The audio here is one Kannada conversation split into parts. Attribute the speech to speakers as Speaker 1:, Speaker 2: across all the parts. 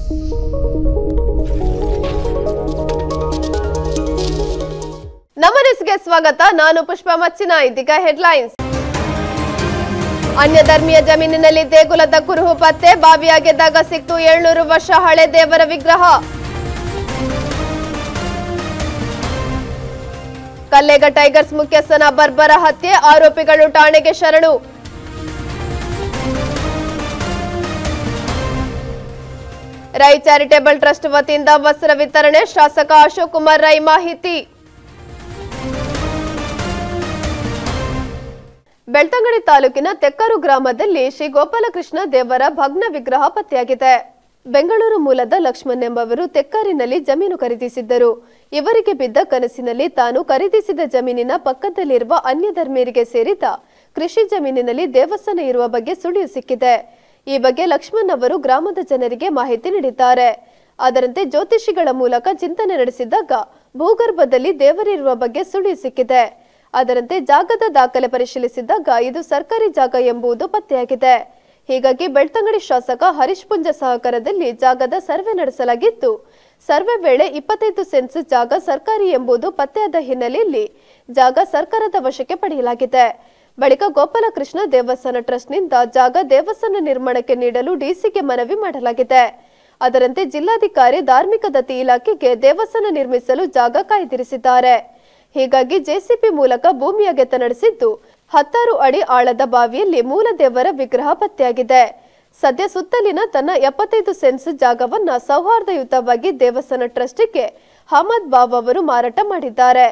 Speaker 1: ನಮ್ಮ ನ್ಯೂಸ್ಗೆ ಸ್ವಾಗತ ನಾನು ಪುಷ್ಪ ಮಚ್ಚಿನ ಇದೀಗ ಹೆಡ್ಲೈನ್ಸ್ ಅನ್ಯ ಧರ್ಮೀಯ ಜಮೀನಿನಲ್ಲಿ ದೇಗುಲದ ಕುರುಹು ಪತ್ತೆ ಬಾವಿಯಾಗಿದ್ದಾಗ ಸಿಕ್ತು ಏಳ್ನೂರು ವರ್ಷ ಹಳೆ ದೇವರ ವಿಗ್ರಹ ಕಲ್ಲೇಗ ಟೈಗರ್ಸ್ ಮುಖ್ಯಸ್ಥನ ಬರ್ಬರ ಹತ್ಯೆ ಆರೋಪಿಗಳು ಠಾಣೆಗೆ ಶರಣು ರೈ ಚಾರಿಟೇಬಲ್ ಟ್ರಸ್ಟ್ ವತಿಯಿಂದ ವಸ್ತ್ರ ವಿತರಣೆ ಶಾಸಕ ಅಶೋಕ್ ಕುಮಾರ್ ರೈ ಮಾಹಿತಿ ಬೆಳ್ತಂಗಡಿ ತಾಲೂಕಿನ ತೆಕ್ಕರು ಗ್ರಾಮದಲ್ಲಿ ಶ್ರೀ ಗೋಪಾಲಕೃಷ್ಣ ದೇವರ ಭಗ್ನ ವಿಗ್ರಹ ಪತ್ತೆಯಾಗಿದೆ ಬೆಂಗಳೂರು ಮೂಲದ ಲಕ್ಷ್ಮಣ್ ಎಂಬವರು ತೆಕ್ಕರಿನಲ್ಲಿ ಜಮೀನು ಖರೀದಿಸಿದ್ದರು ಇವರಿಗೆ ಬಿದ್ದ ಕನಸಿನಲ್ಲಿ ತಾನು ಖರೀದಿಸಿದ ಜಮೀನಿನ ಪಕ್ಕದಲ್ಲಿರುವ ಅನ್ಯ ಧರ್ಮೀಯರಿಗೆ ಸೇರಿದ ಕೃಷಿ ಜಮೀನಿನಲ್ಲಿ ದೇವಸ್ಥಾನ ಇರುವ ಬಗ್ಗೆ ಸುಳಿವು ಸಿಕ್ಕಿದೆ ಈ ಬಗ್ಗೆ ಲಕ್ಷ್ಮಣ್ ಅವರು ಗ್ರಾಮದ ಜನರಿಗೆ ಮಾಹಿತಿ ನೀಡಿದ್ದಾರೆ ಅದರಂತೆ ಜ್ಯೋತಿಷಿಗಳ ಮೂಲಕ ಚಿಂತನೆ ನಡೆಸಿದಾಗ ಭೂಗರ್ಭದಲ್ಲಿ ದೇವರಿರುವ ಬಗ್ಗೆ ಸುಳಿವು ಸಿಕ್ಕಿದೆ ಅದರಂತೆ ಜಾಗದ ದಾಖಲೆ ಪರಿಶೀಲಿಸಿದಾಗ ಇದು ಸರ್ಕಾರಿ ಜಾಗ ಎಂಬುದು ಪತ್ತೆಯಾಗಿದೆ ಹೀಗಾಗಿ ಬೆಳ್ತಂಗಡಿ ಶಾಸಕ ಹರೀಶ್ ಪುಂಜ ಸಹಕಾರದಲ್ಲಿ ಜಾಗದ ಸರ್ವೆ ನಡೆಸಲಾಗಿತ್ತು ಸರ್ವೆ ವೇಳೆ ಇಪ್ಪತ್ತೈದು ಸೆನ್ಸ್ ಜಾಗ ಸರ್ಕಾರಿ ಎಂಬುದು ಪತ್ತೆಯಾದ ಹಿನ್ನೆಲೆಯಲ್ಲಿ ಜಾಗ ಸರ್ಕಾರದ ವಶಕ್ಕೆ ಪಡೆಯಲಾಗಿದೆ ಬಳಿಕ ಗೋಪಾಲಕೃಷ್ಣ ದೇವಸ್ಥಾನ ಟ್ರಸ್ಟ್ನಿಂದ ಜಾಗ ದೇವಸ್ಥಾನ ನಿರ್ಮಾಣಕ್ಕೆ ನೀಡಲು ಡಿಸಿಗೆ ಮನವಿ ಮಾಡಲಾಗಿದೆ ಅದರಂತೆ ಜಿಲ್ಲಾಧಿಕಾರಿ ಧಾರ್ಮಿಕ ದತ್ತಿ ಇಲಾಖೆಗೆ ದೇವಸ್ಥಾನ ನಿರ್ಮಿಸಲು ಜಾಗ ಕಾಯ್ದಿರಿಸಿದ್ದಾರೆ ಹೀಗಾಗಿ ಜೆಸಿಪಿ ಮೂಲಕ ಭೂಮಿ ಅಗೆತ ನಡೆಸಿದ್ದು ಹತ್ತಾರು ಅಡಿ ಆಳದ ಬಾವಿಯಲ್ಲಿ ಮೂಲ ದೇವರ ವಿಗ್ರಹ ಪತ್ತೆಯಾಗಿದೆ ಸದ್ಯ ಸುತ್ತಲಿನ ತನ್ನ ಎಪ್ಪತ್ತೈದು ಸೆನ್ಸ್ ಜಾಗವನ್ನ ಸೌಹಾರ್ದಯುತವಾಗಿ ದೇವಸ್ಥಾನ ಟ್ರಸ್ಟಿಗೆ ಹಮದ್ ಬಾಬ್ ಅವರು ಮಾರಾಟ ಮಾಡಿದ್ದಾರೆ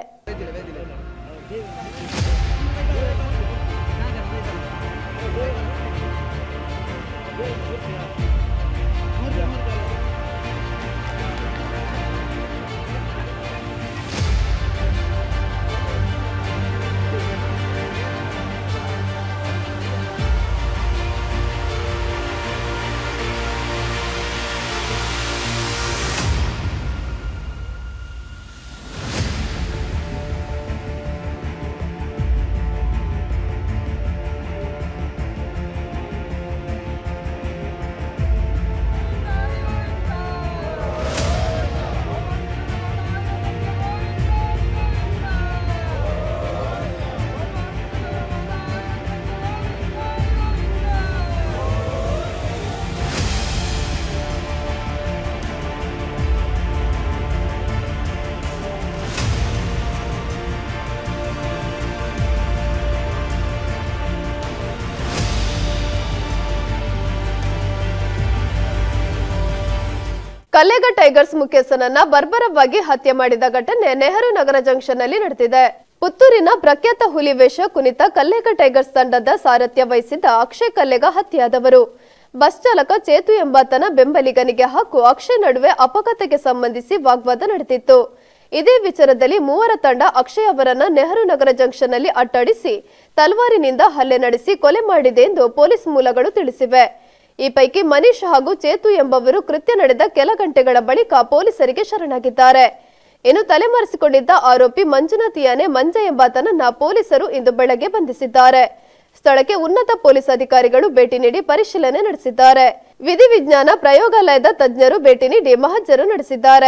Speaker 1: ಕಲ್ಲೇಗ ಟೈಗರ್ಸ್ ಮುಖ್ಯಸ್ಥನನ್ನ ಬರ್ಬರವಾಗಿ ಹತ್ಯೆ ಮಾಡಿದ ಘಟನೆ ನೆಹರು ನಗರ ಜಂಕ್ಷನ್ ನಲ್ಲಿ ನಡೆದಿದೆ ಪುತ್ತೂರಿನ ಪ್ರಖ್ಯಾತ ಹುಲಿ ವೇಷ ಕುಣಿತ ಕಲ್ಲೇಗ ಟೈಗರ್ಸ್ ತಂಡದ ಸಾರಥ್ಯ ವಹಿಸಿದ್ದ ಅಕ್ಷಯ್ ಕಲ್ಲೇಗ ಹತ್ಯೆಯಾದವರು ಬಸ್ ಚಾಲಕ ಚೇತು ಎಂಬಾತನ ಬೆಂಬಲಿಗನಿಗೆ ಹಾಗೂ ಅಕ್ಷಯ್ ನಡುವೆ ಅಪಘಾತಕ್ಕೆ ಸಂಬಂಧಿಸಿ ವಾಗ್ವಾದ ನಡೆದಿತ್ತು ಇದೇ ವಿಚಾರದಲ್ಲಿ ಮೂವರ ತಂಡ ಅಕ್ಷಯ್ ಅವರನ್ನ ನೆಹರು ನಗರ ಜಂಕ್ಷನ್ ನಲ್ಲಿ ಅಟ್ಟಾಡಿಸಿ ತಲ್ವಾರಿನಿಂದ ಹಲ್ಲೆ ನಡೆಸಿ ಕೊಲೆ ಮಾಡಿದೆ ಎಂದು ಪೊಲೀಸ್ ಮೂಲಗಳು ತಿಳಿಸಿವೆ ಈ ಪೈಕಿ ಮನೀಶ್ ಹಾಗೂ ಚೇತು ಎಂಬವರು ಕೃತ್ಯ ನಡೆದ ಕೆಲ ಗಂಟೆಗಳ ಬಳಿಕ ಪೊಲೀಸರಿಗೆ ಶರಣಾಗಿದ್ದಾರೆ ಇನ್ನು ತಲೆಮರೆಸಿಕೊಂಡಿದ್ದ ಆರೋಪಿ ಮಂಜುನಾಥ್ ಯಾನೆ ಮಂಜ ಎಂಬಾತನನ್ನ ಪೊಲೀಸರು ಇಂದು ಬೆಳಗ್ಗೆ ಬಂಧಿಸಿದ್ದಾರೆ ಸ್ಥಳಕ್ಕೆ ಉನ್ನತ ಪೊಲೀಸ್ ಅಧಿಕಾರಿಗಳು ಭೇಟಿ ನೀಡಿ ಪರಿಶೀಲನೆ ನಡೆಸಿದ್ದಾರೆ ವಿಧಿವಿಜ್ಞಾನ ಪ್ರಯೋಗಾಲಯದ ತಜ್ಞರು ಭೇಟಿ ನೀಡಿ ಮಹಜ್ಜರು ನಡೆಸಿದ್ದಾರೆ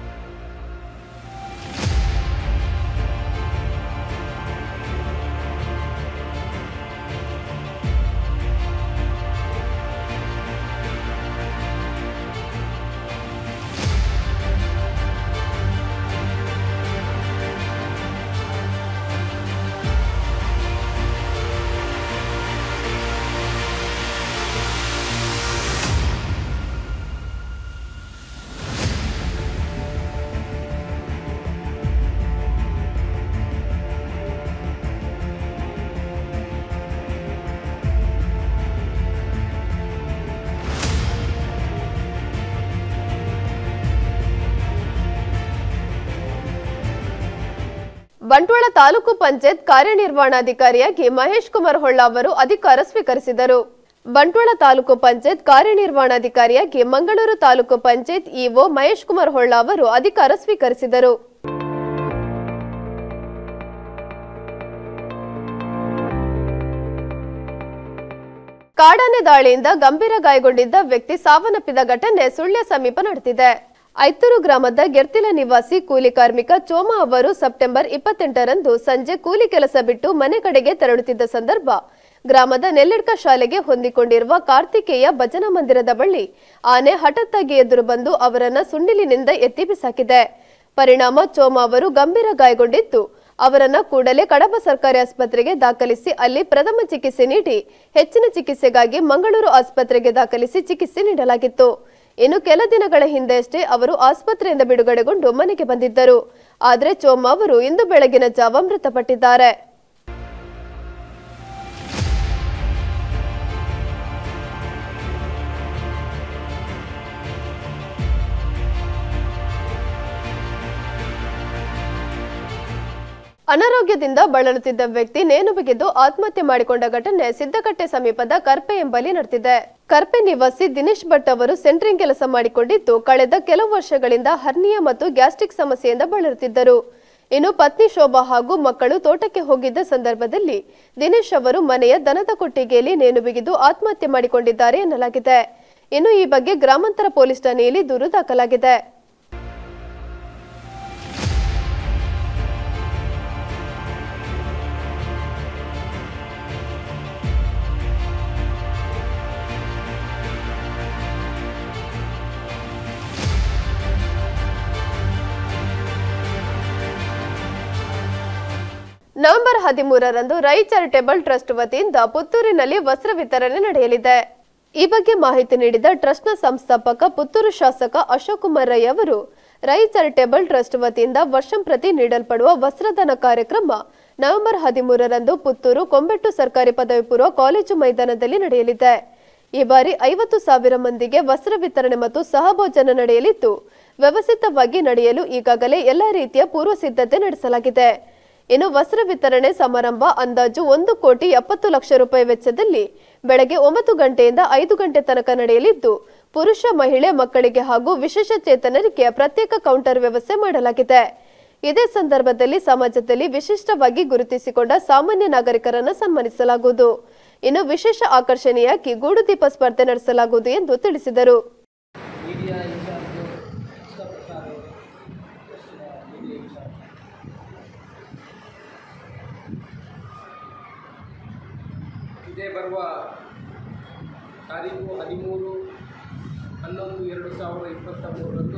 Speaker 1: ಬಂಟ್ವಾಳ ತಾಲೂಕು ಪಂಚಾಯತ್ ಕಾರ್ಯನಿರ್ವಹಣಾಧಿಕಾರಿಯಾಗಿ ಮಹೇಶ್ ಕುಮಾರ್ ಹೊಳ್ಳ ಅವರು ಅಧಿಕಾರ ಸ್ವೀಕರಿಸಿದರು ಬಂಟ್ವಾಳ ತಾಲೂಕು ಪಂಚಾಯತ್ ಕಾರ್ಯನಿರ್ವಹಣಾಧಿಕಾರಿಯಾಗಿ ಮಂಗಳೂರು ತಾಲೂಕು ಪಂಚಾಯತ್ ಇಒ ಮಹೇಶ್ ಕುಮಾರ್ ಹೊಳ್ಳ ಅವರು ಅಧಿಕಾರ ಸ್ವೀಕರಿಸಿದರು ಕಾಡಾನೆ ದಾಳಿಯಿಂದ ಗಂಭೀರ ಗಾಯಗೊಂಡಿದ್ದ ವ್ಯಕ್ತಿ ಸಾವನ್ನಪ್ಪಿದ ಘಟನೆ ಸುಳ್ಯ ಸಮೀಪ ನಡೆದಿದೆ ಐತೂರು ಗ್ರಾಮದ ಗೆರ್ತಿಲ ನಿವಾಸಿ ಕೂಲಿ ಕಾರ್ಮಿಕ ಚೋಮ ಅವರು ಸೆಪ್ಟೆಂಬರ್ ಇಪ್ಪತ್ತೆಂಟರಂದು ಸಂಜೆ ಕೂಲಿ ಕೆಲಸ ಬಿಟ್ಟು ಮನೆ ಕಡೆಗೆ ತೆರಳುತ್ತಿದ್ದ ಸಂದರ್ಭ ಗ್ರಾಮದ ನೆಲ್ಲಿಡ್ಕ ಶಾಲೆಗೆ ಹೊಂದಿಕೊಂಡಿರುವ ಕಾರ್ತಿಕೇಯ ಭಜನಾ ಮಂದಿರದ ಬಳಿ ಆನೆ ಹಠಾತ್ತಾಗಿ ಎದುರು ಬಂದು ಅವರನ್ನ ಸುಂಡಿಲಿನಿಂದ ಎತ್ತಿ ಬಿಸಾಕಿದೆ ಪರಿಣಾಮ ಚೋಮ ಅವರು ಗಂಭೀರ ಗಾಯಗೊಂಡಿದ್ದು ಅವರನ್ನ ಕೂಡಲೇ ಕಡಬ ಸರ್ಕಾರಿ ಆಸ್ಪತ್ರೆಗೆ ದಾಖಲಿಸಿ ಅಲ್ಲಿ ಪ್ರಥಮ ಚಿಕಿತ್ಸೆ ನೀಡಿ ಹೆಚ್ಚಿನ ಚಿಕಿತ್ಸೆಗಾಗಿ ಮಂಗಳೂರು ಆಸ್ಪತ್ರೆಗೆ ದಾಖಲಿಸಿ ಚಿಕಿತ್ಸೆ ನೀಡಲಾಗಿತ್ತು ಇನ್ನು ಕೆಲ ದಿನಗಳ ಹಿಂದೆಯಷ್ಟೇ ಅವರು ಆಸ್ಪತ್ರೆಯಿಂದ ಬಿಡುಗಡೆಗೊಂಡು ಮನೆಗೆ ಬಂದಿದ್ದರು ಆದರೆ ಚೋಮ ಅವರು ಇಂದು ಬೆಳಗಿನ ಜಾವ ಮೃತಪಟ್ಟಿದ್ದಾರೆ ಅನಾರೋಗ್ಯದಿಂದ ಬಳಲುತ್ತಿದ್ದ ವ್ಯಕ್ತಿ ನೇಣು ಬಿಗಿದು ಆತ್ಮಹತ್ಯೆ ಮಾಡಿಕೊಂಡ ಘಟನೆ ಸಿದ್ದಕಟ್ಟೆ ಸಮೀಪದ ಕರ್ಪೆ ಎಂಬಲ್ಲಿ ನಡೆದಿದೆ ಕರ್ಪೆ ನಿವಾಸಿ ದಿನೇಶ್ ಭಟ್ ಅವರು ಸೆಂಟ್ರಿಂಗ್ ಕೆಲಸ ಮಾಡಿಕೊಂಡಿದ್ದು ಕಳೆದ ಕೆಲವು ವರ್ಷಗಳಿಂದ ಹರ್ನಿಯಾ ಮತ್ತು ಗ್ಯಾಸ್ಟ್ರಿಕ್ ಸಮಸ್ಯೆಯಿಂದ ಬಳಲುತ್ತಿದ್ದರು ಇನ್ನು ಪತ್ನಿ ಶೋಭಾ ಹಾಗೂ ಮಕ್ಕಳು ತೋಟಕ್ಕೆ ಹೋಗಿದ್ದ ಸಂದರ್ಭದಲ್ಲಿ ದಿನೇಶ್ ಅವರು ಮನೆಯ ದನದ ಕೊಟ್ಟಿಗೆಯಲ್ಲಿ ನೇಣು ಬಿಗಿದು ಆತ್ಮಹತ್ಯೆ ಮಾಡಿಕೊಂಡಿದ್ದಾರೆ ಎನ್ನಲಾಗಿದೆ ಇನ್ನು ಈ ಬಗ್ಗೆ ಗ್ರಾಮಾಂತರ ಪೊಲೀಸ್ ಠಾಣೆಯಲ್ಲಿ ದೂರು ದಾಖಲಾಗಿದೆ ನವೆಂಬರ್ ಹದಿಮೂರರಂದು ರೈ ಚಾರಿಟೇಬಲ್ ಟ್ರಸ್ಟ್ ವತಿಯಿಂದ ಪುತ್ತೂರಿನಲ್ಲಿ ವಸ್ತ್ರ ವಿತರಣೆ ನಡೆಯಲಿದೆ ಈ ಬಗ್ಗೆ ಮಾಹಿತಿ ನೀಡಿದ ಟ್ರಸ್ಟ್ನ ಸಂಸ್ಥಾಪಕ ಪುತ್ತೂರು ಶಾಸಕ ಅಶೋಕ್ ಕುಮಾರ್ ರೈ ಅವರು ರೈ ಚಾರಿಟೇಬಲ್ ಟ್ರಸ್ಟ್ ವತಿಯಿಂದ ವರ್ಷಂಪ್ರತಿ ನೀಡಲ್ಪಡುವ ವಸ್ತ್ರದಾನ ಕಾರ್ಯಕ್ರಮ ನವೆಂಬರ್ ಹದಿಮೂರರಂದು ಪುತ್ತೂರು ಕೊಂಬೆಟ್ಟು ಸರ್ಕಾರಿ ಪದವಿ ಪೂರ್ವ ಕಾಲೇಜು ಮೈದಾನದಲ್ಲಿ ನಡೆಯಲಿದೆ ಈ ಬಾರಿ ಐವತ್ತು ಸಾವಿರ ಮಂದಿಗೆ ವಸ್ತ್ರ ವಿತರಣೆ ಮತ್ತು ಸಹಭೋಜನ ನಡೆಯಲಿದ್ದು ವ್ಯವಸ್ಥಿತವಾಗಿ ನಡೆಯಲು ಈಗಾಗಲೇ ಎಲ್ಲ ರೀತಿಯ ಪೂರ್ವ ಸಿದ್ಧತೆ ನಡೆಸಲಾಗಿದೆ ಇನ್ನು ವಸ್ತ್ರ ವಿತರಣೆ ಸಮಾರಂಭ ಅಂದಾಜು ಒಂದು ಕೋಟಿ ಎಪ್ಪತ್ತು ಲಕ್ಷ ರೂಪಾಯಿ ವೆಚ್ಚದಲ್ಲಿ ಬೆಳಗ್ಗೆ ಒಂಬತ್ತು ಗಂಟೆಯಿಂದ ಐದು ಗಂಟೆ ತನಕ ನಡೆಯಲಿದ್ದು ಪುರುಷ ಮಹಿಳೆ ಮಕ್ಕಳಿಗೆ ಹಾಗೂ ವಿಶೇಷ ಚೇತನರಿಗೆ ಪ್ರತ್ಯೇಕ ಕೌಂಟರ್ ವ್ಯವಸ್ಥೆ ಮಾಡಲಾಗಿದೆ ಇದೇ ಸಂದರ್ಭದಲ್ಲಿ ಸಮಾಜದಲ್ಲಿ ವಿಶಿಷ್ಟವಾಗಿ ಗುರುತಿಸಿಕೊಂಡ ಸಾಮಾನ್ಯ ನಾಗರಿಕರನ್ನು ಸನ್ಮಾನಿಸಲಾಗುವುದು ಇನ್ನು ವಿಶೇಷ ಆಕರ್ಷಣೆಯಾಗಿ ಗೂಡು ದೀಪ ಸ್ಪರ್ಧೆ ನಡೆಸಲಾಗುವುದು ಎಂದು ತಿಳಿಸಿದರು
Speaker 2: media incharge Krishna Prasad media incharge ಇದೇ ಬರುವ ತಾರೀಕು ಹದಿಮೂರು ಹನ್ನೊಂದು ಎರಡು ಸಾವಿರದ ಇಪ್ಪತ್ತ ಮೂರರಂದು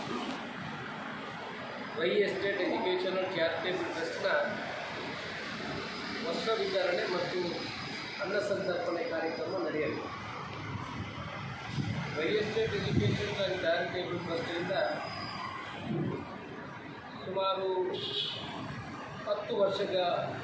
Speaker 2: ವೈ ಎಸ್ಟೇಟ್ ಎಜುಕೇಷನಲ್ ಚಾರಿಟೇಬಲ್ ಟ್ರಸ್ಟ್ನ ವಸ್ತ್ರ ವಿತರಣೆ ಮತ್ತು ಅನ್ನ ಸಂತರ್ಪಣೆ ಕಾರ್ಯಕ್ರಮ ನಡೆಯಲಿದೆ Y estate education and charitable ಟ್ರಸ್ಟಿಂದ ಸುಮಾರು ಹತ್ತು ವರ್ಷದ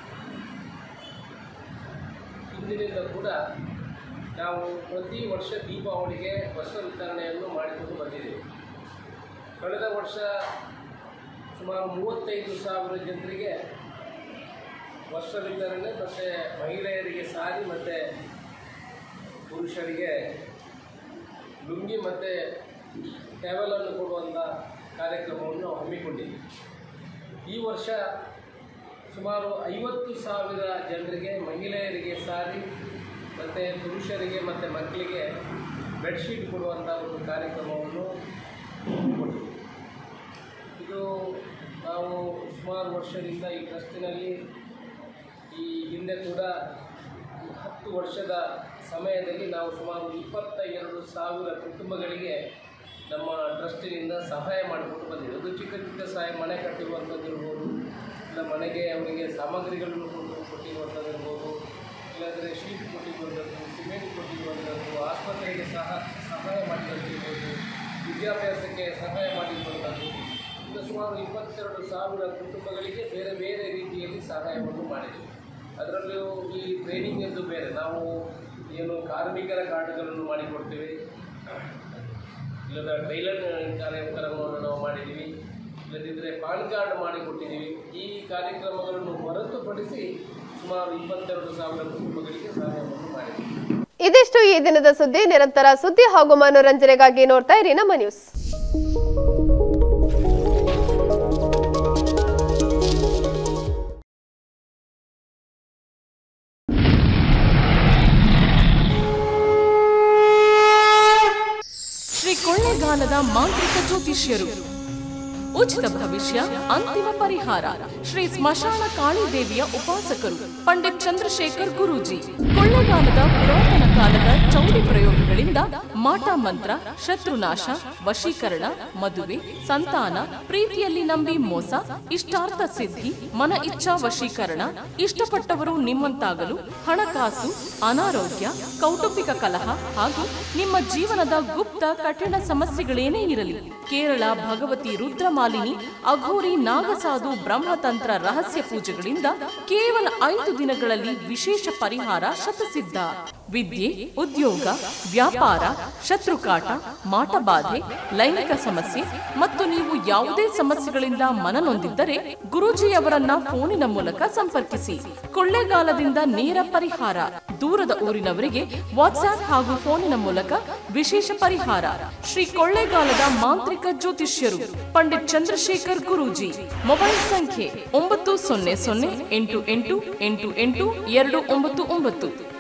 Speaker 2: ಹಿಂದಿನಿಂದ ಕೂಡ ನಾವು ಪ್ರತಿ ವರ್ಷ ದೀಪಾವಳಿಗೆ ವಸ್ತ್ರ ವಿತರಣೆಯನ್ನು ಮಾಡಿಕೊಂಡು ಬಂದಿದ್ದೇವೆ ಕಳೆದ ವರ್ಷ ಸುಮಾರು ಮೂವತ್ತೈದು ಸಾವಿರ ಜನರಿಗೆ ವಸ್ತ್ರ ವಿತರಣೆ ಮತ್ತು ಮಹಿಳೆಯರಿಗೆ ಸಾರಿ ಮತ್ತು ಪುರುಷರಿಗೆ ಲುಂಗಿ ಮತ್ತು ಟ್ಯಾವೆಲನ್ನು ಕೊಡುವಂಥ ಕಾರ್ಯಕ್ರಮವನ್ನು ಹಮ್ಮಿಕೊಂಡಿದ್ದೀವಿ ಈ ವರ್ಷ ಸುಮಾರು ಐವತ್ತು ಸಾವಿರ ಜನರಿಗೆ ಮಹಿಳೆಯರಿಗೆ ಸಾರಿ ಮತ್ತು ಪುರುಷರಿಗೆ ಮತ್ತು ಮಕ್ಕಳಿಗೆ ಬೆಡ್ಶೀಟ್ ಕೊಡುವಂಥ ಒಂದು ಕಾರ್ಯಕ್ರಮವನ್ನು ಹಮ್ಮಿಕೊಂಡಿದ್ದೀವಿ ಇದು ನಾವು ಸುಮಾರು ವರ್ಷದಿಂದ ಈ ಟ್ರಸ್ಟಿನಲ್ಲಿ ಈ ಹಿಂದೆ ಕೂಡ ಹತ್ತು ವರ್ಷದ ಸಮಯದಲ್ಲಿ ನಾವು ಸುಮಾರು ಇಪ್ಪತ್ತ ಎರಡು ಸಾವಿರ ಕುಟುಂಬಗಳಿಗೆ ನಮ್ಮ ಟ್ರಸ್ಟಿನಿಂದ ಸಹಾಯ ಮಾಡಿಕೊಂಡು ಬಂದಿದೆ ಅದು ಚಿಕ್ಕ ಚಿಕ್ಕ ಸಹಾಯ ಮನೆ ಕಟ್ಟಿರುವಂಥದ್ದು ಇರ್ಬೋದು ಇಲ್ಲ ಮನೆಗೆ ಅವರಿಗೆ ಸಾಮಗ್ರಿಗಳನ್ನು ಕೊಟ್ಟು ಕೊಟ್ಟಿರುವಂಥದ್ದು ಇರ್ಬೋದು ಇಲ್ಲಾಂದರೆ ಶೀಟ್ ಕೊಟ್ಟಿರುವಂಥದ್ದು ಸಿಮೆಂಟ್ ಕೊಟ್ಟಿರುವಂಥದ್ದು ಆಸ್ಪತ್ರೆಗೆ ಸಹ ಸಹಾಯ ಮಾಡಿದಂತಿರ್ಬೋದು ವಿದ್ಯಾಭ್ಯಾಸಕ್ಕೆ ಸಹಾಯ ಮಾಡಿರುವಂಥದ್ದು ಈಗ ಸುಮಾರು ಇಪ್ಪತ್ತೆರಡು ಸಾವಿರ ಕುಟುಂಬಗಳಿಗೆ ಬೇರೆ ಬೇರೆ ರೀತಿಯಲ್ಲಿ ಸಹಾಯವನ್ನು ಮಾಡಿದ್ದೀವಿ ಅದರಲ್ಲೂ ಈ ಟ್ರೈನಿಂಗ್ ಎಂದು ಬೇರೆ ನಾವು ಏನು ಕಾರ್ಮಿಕರ ಕಾರ್ಡ್ಗಳನ್ನು ಮಾಡಿಕೊಡ್ತೇವೆ ಇಲ್ಲದ ಟೈಲರ್ ಕಾರ್ಯಕ್ರಮವನ್ನು ನಾವು ಮಾಡಿದ್ದೀವಿ ಇಲ್ಲದಿದ್ದರೆ ಪಾನ್ ಕಾರ್ಡ್ ಮಾಡಿಕೊಟ್ಟಿದ್ದೀವಿ ಈ ಕಾರ್ಯಕ್ರಮಗಳನ್ನು ಹೊರತುಪಡಿಸಿ ಸುಮಾರು ಇಪ್ಪತ್ತೆರಡು ಸಾವಿರ ಕುಟುಂಬಗಳಿಗೆ ಸಹಾಯವನ್ನು ಮಾಡಿದ್ದೀವಿ
Speaker 1: ಇದಿಷ್ಟು ಈ ದಿನದ ಸುದ್ದಿ ನಿರಂತರ ಸುದ್ದಿ ಹಾಗೂ ಮನೋರಂಜನೆಗಾಗಿ ನೋಡ್ತಾ ಇರಿ ನಮ್ಮ ನ್ಯೂಸ್
Speaker 3: ಕೊಳ್ಳೇಗಾಲದ ಮಾಂತ್ರಿಕ ಜ್ಯೋತಿಷ್ಯರು ಉಚಿತ ಭವಿಷ್ಯ ಅಂತಿಮ ಪರಿಹಾರ ಶ್ರೀ ಸ್ಮಶಾನ ಕಾಳಿದೇವಿಯ ಉಪಾಸಕರು ಪಂಡಿತ್ ಚಂದ್ರಶೇಖರ್ ಗುರೂಜಿ ಕೊಳ್ಳೇಗಾಲದ ಪುರಾತನ ಕಾಲದ ಚೌಡಿ ಪ್ರಯೋಗಗಳಿಂದ ಮಾಟ ಮಂತ್ರ ಶತ್ರುನಾಶ ವಶೀಕರಣ ಮದುವೆ ಸಂತಾನ ಪ್ರೀತಿಯಲ್ಲಿ ನಂಬಿ ಮೋಸ ಇಷ್ಟಾರ್ಥ ಸಿದ್ಧಿ ಮನ ಇಚ್ಛಾ ವಶೀಕರಣ ಇಷ್ಟಪಟ್ಟವರು ನಿಮ್ಮಂತಾಗಲು ಹಣಕಾಸು ಅನಾರೋಗ್ಯ ಕೌಟುಂಬಿಕ ಕಲಹ ಹಾಗೂ ನಿಮ್ಮ ಜೀವನದ ಗುಪ್ತ ಕಠಿಣ ಸಮಸ್ಯೆಗಳೇನೇ ಇರಲಿ ಕೇರಳ ಭಗವತಿ ರುದ್ರಮಾಲಿನಿ ಅಘೋರಿ ನಾಗಸಾಧು ಬ್ರಹ್ಮತಂತ್ರ ರಹಸ್ಯ ಪೂಜೆಗಳಿಂದ ಕೇವಲ ಐದು ದಿನಗಳಲ್ಲಿ ವಿಶೇಷ ಪರಿಹಾರ ಶತಸಿದ್ಧ ವಿದ್ಯೆ ಉದ್ಯೋಗ ವ್ಯಾಪಾರ ಶತ್ರುಕಾಟ ಮಾಟಬಾಧೆ ಲೈಂಗಿಕ ಸಮಸ್ಯೆ ಮತ್ತು ನೀವು ಯಾವುದೇ ಸಮಸ್ಯೆಗಳಿಂದ ಮನನೊಂದಿದ್ದರೆ ಗುರೂಜಿಯವರನ್ನ ಫೋನಿನ ಮೂಲಕ ಸಂಪರ್ಕಿಸಿ ಕೊಳ್ಳೇಗಾಲದಿಂದ ನೇರ ಪರಿಹಾರ ದೂರದ ಊರಿನವರಿಗೆ ವಾಟ್ಸ್ಆಪ್ ಹಾಗೂ ಫೋನಿನ ಮೂಲಕ ವಿಶೇಷ ಪರಿಹಾರ ಶ್ರೀ ಕೊಳ್ಳೇಗಾಲದ ಮಾಂತ್ರಿಕ ಜ್ಯೋತಿಷ್ಯರು ಪಂಡಿತ್ ಚಂದ್ರಶೇಖರ್ ಗುರೂಜಿ ಮೊಬೈಲ್ ಸಂಖ್ಯೆ ಒಂಬತ್ತು ಸೊನ್ನೆ ಸೊನ್ನೆ ಎಂಟು ಎಂಟು ಎಂಟು ಎಂಟು ಎರಡು ಒಂಬತ್ತು ಒಂಬತ್ತು